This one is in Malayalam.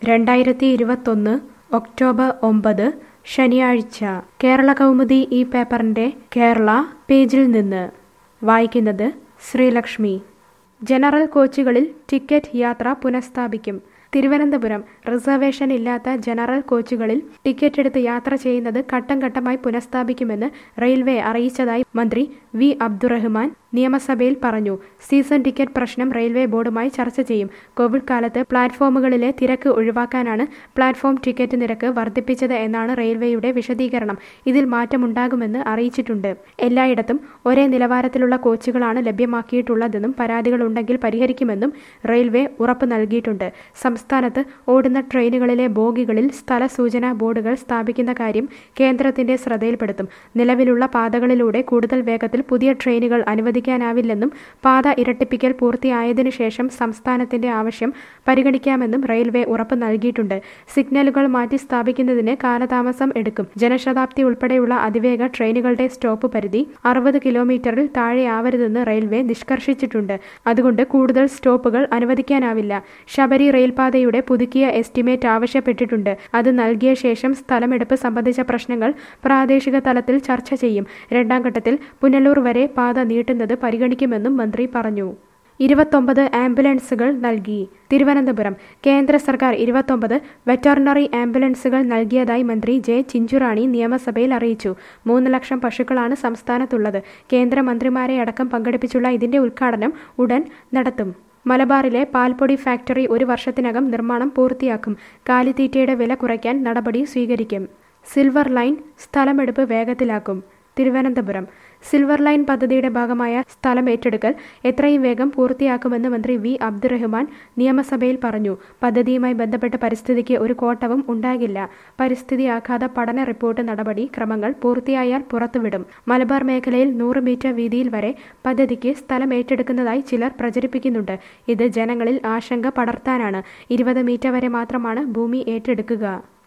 രണ്ടായിരത്തി ഇരുപത്തൊന്ന് ഒക്ടോബർ ഒമ്പത് ശനിയാഴ്ച കേരള കൗമുദി ഈ പേപ്പറിന്റെ കേരള പേജിൽ നിന്ന് വായിക്കുന്നത് ശ്രീലക്ഷ്മി ജനറൽ കോച്ചുകളിൽ ടിക്കറ്റ് യാത്ര പുനഃസ്ഥാപിക്കും തിരുവനന്തപുരം റിസർവേഷൻ ഇല്ലാത്ത ജനറൽ കോച്ചുകളിൽ ടിക്കറ്റ് എടുത്ത് യാത്ര ചെയ്യുന്നത് ഘട്ടം ഘട്ടമായി പുനഃസ്ഥാപിക്കുമെന്ന് റെയിൽവേ അറിയിച്ചതായി മന്ത്രി വി അബ്ദുറഹ്മാൻ നിയമസഭയിൽ പറഞ്ഞു സീസൺ ടിക്കറ്റ് പ്രശ്നം റെയിൽവേ ബോർഡുമായി ചർച്ച ചെയ്യും കോവിഡ് കാലത്ത് പ്ലാറ്റ്ഫോമുകളിലെ തിരക്ക് ഒഴിവാക്കാനാണ് പ്ലാറ്റ്ഫോം ടിക്കറ്റ് നിരക്ക് വർദ്ധിപ്പിച്ചത് എന്നാണ് റെയിൽവേയുടെ വിശദീകരണം ഇതിൽ മാറ്റമുണ്ടാകുമെന്ന് അറിയിച്ചിട്ടുണ്ട് എല്ലായിടത്തും ഒരേ നിലവാരത്തിലുള്ള കോച്ചുകളാണ് ലഭ്യമാക്കിയിട്ടുള്ളതെന്നും പരാതികളുണ്ടെങ്കിൽ പരിഹരിക്കുമെന്നും റെയിൽവേ ഉറപ്പ് നൽകിയിട്ടുണ്ട് സംസ്ഥാനത്ത് ഓടുന്ന ട്രെയിനുകളിലെ ബോഗികളിൽ സ്ഥല സൂചനാ ബോർഡുകൾ സ്ഥാപിക്കുന്ന കാര്യം കേന്ദ്രത്തിന്റെ ശ്രദ്ധയിൽപ്പെടുത്തും നിലവിലുള്ള പാതകളിലൂടെ കൂടുതൽ വേഗത്തിൽ പുതിയ ട്രെയിനുകൾ അനുവദിക്കാനാവില്ലെന്നും പാത ഇരട്ടിപ്പിക്കൽ പൂർത്തിയായതിനു ശേഷം സംസ്ഥാനത്തിന്റെ ആവശ്യം പരിഗണിക്കാമെന്നും റെയിൽവേ ഉറപ്പ് നൽകിയിട്ടുണ്ട് സിഗ്നലുകൾ മാറ്റി സ്ഥാപിക്കുന്നതിന് കാലതാമസം എടുക്കും ജനശതാബ്ദി ഉൾപ്പെടെയുള്ള അതിവേഗ ട്രെയിനുകളുടെ സ്റ്റോപ്പ് പരിധി അറുപത് കിലോമീറ്ററിൽ താഴെയാവരുതെന്ന് റെയിൽവേ നിഷ്കർഷിച്ചിട്ടുണ്ട് അതുകൊണ്ട് കൂടുതൽ സ്റ്റോപ്പുകൾ അനുവദിക്കാനാവില്ല ശബരി റെയിൽപാതയുടെ പുതുക്കിയ എസ്റ്റിമേറ്റ് ആവശ്യപ്പെട്ടിട്ടുണ്ട് അത് നൽകിയ ശേഷം സ്ഥലമെടുപ്പ് സംബന്ധിച്ച പ്രശ്നങ്ങൾ പ്രാദേശിക തലത്തിൽ ചർച്ച ചെയ്യും രണ്ടാം ഘട്ടത്തിൽ പുനലൂർ വരെ പാത നീട്ടുന്നത് പരിഗണിക്കുമെന്നും മന്ത്രി പറഞ്ഞു ഇരുപത്തൊമ്പത് ആംബുലൻസുകൾ നൽകി തിരുവനന്തപുരം കേന്ദ്ര സർക്കാർ ഇരുപത്തൊമ്പത് വെറ്ററിനറി ആംബുലൻസുകൾ നൽകിയതായി മന്ത്രി ജെ ചിഞ്ചുറാണി നിയമസഭയിൽ അറിയിച്ചു മൂന്ന് ലക്ഷം പശുക്കളാണ് സംസ്ഥാനത്തുള്ളത് കേന്ദ്രമന്ത്രിമാരെ അടക്കം പങ്കെടുപ്പിച്ചുള്ള ഇതിന്റെ ഉദ്ഘാടനം ഉടൻ നടത്തും മലബാറിലെ പാൽപ്പൊടി ഫാക്ടറി ഒരു വർഷത്തിനകം നിർമ്മാണം പൂർത്തിയാക്കും കാലിത്തീറ്റയുടെ വില കുറയ്ക്കാൻ നടപടി സ്വീകരിക്കും സിൽവർ ലൈൻ സ്ഥലമെടുപ്പ് വേഗത്തിലാക്കും തിരുവനന്തപുരം സിൽവർ ലൈൻ പദ്ധതിയുടെ ഭാഗമായ സ്ഥലം ഏറ്റെടുക്കൽ എത്രയും വേഗം പൂർത്തിയാക്കുമെന്ന് മന്ത്രി വി അബ്ദുറഹ്മാൻ നിയമസഭയിൽ പറഞ്ഞു പദ്ധതിയുമായി ബന്ധപ്പെട്ട പരിസ്ഥിതിക്ക് ഒരു കോട്ടവും ഉണ്ടാകില്ല പരിസ്ഥിതി ആഘാത പഠന റിപ്പോർട്ട് നടപടി ക്രമങ്ങൾ പൂർത്തിയായാൽ പുറത്തുവിടും മലബാർ മേഖലയിൽ നൂറ് മീറ്റർ വീതിയിൽ വരെ പദ്ധതിക്ക് സ്ഥലം ഏറ്റെടുക്കുന്നതായി ചിലർ പ്രചരിപ്പിക്കുന്നുണ്ട് ഇത് ജനങ്ങളിൽ ആശങ്ക പടർത്താനാണ് ഇരുപത് മീറ്റർ വരെ മാത്രമാണ് ഭൂമി ഏറ്റെടുക്കുക